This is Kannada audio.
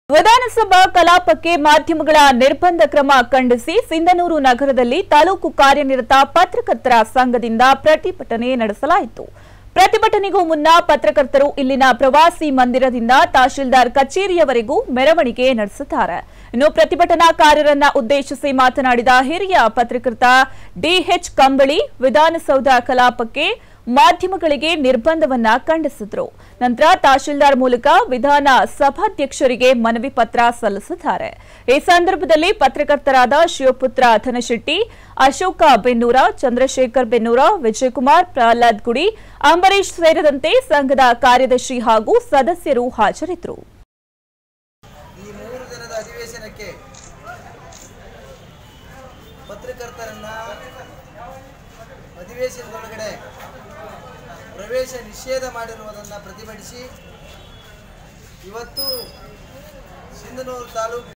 ವಿಧಾನಸಭಾ ಕಲಾಪಕ್ಕೆ ಮಾಧ್ಯಮಗಳ ನಿರ್ಬಂಧ ಕ್ರಮ ಖಂಡಿಸಿ ಸಿಂಧನೂರು ನಗರದಲ್ಲಿ ತಾಲೂಕು ಕಾರ್ಯನಿರತ ಪತ್ರಕರ್ತರ ಸಂಘದಿಂದ ಪ್ರತಿಭಟನೆ ನಡೆಸಲಾಯಿತು ಪ್ರತಿಭಟನೆಗೂ ಮುನ್ನ ಪತ್ರಕರ್ತರು ಇಲ್ಲಿನ ಪ್ರವಾಸಿ ಮಂದಿರದಿಂದ ತಹಶೀಲ್ದಾರ್ ಕಚೇರಿಯವರೆಗೂ ಮೆರವಣಿಗೆ ನಡೆಸಿದ್ದಾರೆ ಇನ್ನು ಪ್ರತಿಭಟನಾಕಾರರನ್ನ ಉದ್ದೇಶಿಸಿ ಮಾತನಾಡಿದ ಹಿರಿಯ ಪತ್ರಕರ್ತ ಡಿಎಚ್ ಕಂಬಳಿ ವಿಧಾನಸೌಧ ಕಲಾಪಕ್ಕೆ ಮಾಧ್ಯಮಗಳಿಗೆ ನಿರ್ಬಂಧವನ್ನ ಖಂಡಿಸಿದ್ರು ನಂತರ ತಹಶೀಲ್ದಾರ್ ಮೂಲಕ ವಿಧಾನ ಸಭಾಧ್ಯಕ್ಷರಿಗೆ ಮನವಿ ಪತ್ರ ಸಲ್ಲಿಸಿದ್ದಾರೆ ಈ ಸಂದರ್ಭದಲ್ಲಿ ಪತ್ರಕರ್ತರಾದ ಶಿವಪುತ್ರ ಧನಶೆಟ್ಟಿ ಅಶೋಕ ಬೆನ್ನೂರ ಚಂದ್ರಶೇಖರ್ ಬೆನ್ನೂರ ವಿಜಯಕುಮಾರ್ ಪ್ರಹ್ಲಾದ್ ಗುಡಿ ಅಂಬರೀಶ್ ಸೇರಿದಂತೆ ಸಂಘದ ಕಾರ್ಯದರ್ಶಿ ಹಾಗೂ ಸದಸ್ಯರು ಹಾಜರಿದ್ದರು ಈ ಮೂರು ದಿನದ ಅಧಿವೇಶನಕ್ಕೆ ಪತ್ರಕರ್ತರನ್ನ ಅಧಿವೇಶನದೊಳಗಡೆ ಪ್ರವೇಶ ನಿಷೇಧ ಮಾಡಿರುವುದನ್ನು ಪ್ರತಿಭಟಿಸಿ ಇವತ್ತು ಸಿಂಧನೂರು ತಾಲೂಕು